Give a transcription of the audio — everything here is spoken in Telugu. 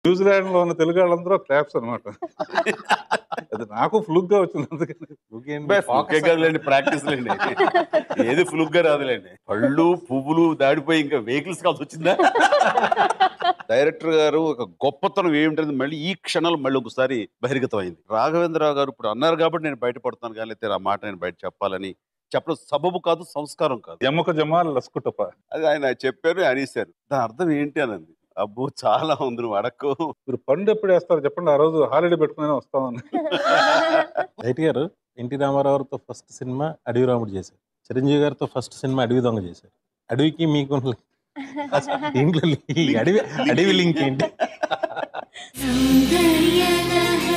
న్యూజిలాండ్ లో ఉన్న తెలుగు వాళ్ళందరూ క్లాప్స్ అనమాట అది నాకు ఫ్లూక్ గా వచ్చింది అందుకని Look ఏంటి? అబ్బాయి, Focus ఫుల్కే కదలేండి ప్రాక్టీస్ లేండి ఏది ఫుల్ గా రాదులేండి పళ్ళు పువ్వులు దాడిపోయి ఇంకా వెహికల్స్ కాల్సి వచ్చిందా డైరెక్టర్ గారు ఒక గొప్పతనం ఏమిటంటే మళ్ళీ ఈ క్షణాలు మళ్ళీ ఒకసారి బహిర్గతం అయింది రాఘవేంద్రరావు గారు ఇప్పుడు అన్నారు కాబట్టి నేను బయటపడుతున్నాను కానీ లేకపోతే ఆ మాట నేను బయట చెప్పాలని చెప్పడం సబబు కాదు సంస్కారం కాదు ఎమ్మక జమాల్ లస్కుటప్ప అది ఆయన చెప్పారు అనేసారు దాని అర్థం ఏంటి అనంది అబ్బో చాలా ఉంది నువ్వు అడక్కు మీరు పండు ఎప్పుడు వేస్తారు చెప్పండి ఆ రోజు హాలిడే పెట్టుకుని వస్తామని రైట్ గారు ఎన్టీ రామారావు గారితో ఫస్ట్ సినిమా అడవి రాముడు చేశారు చిరంజీవి గారితో ఫస్ట్ సినిమా అడవి దొంగ చేశారు అడవికి మీకు ఉన్న అసలు దీంట్లో ఈ అడవి అడవి లింక్ ఏంటి సౌందర్య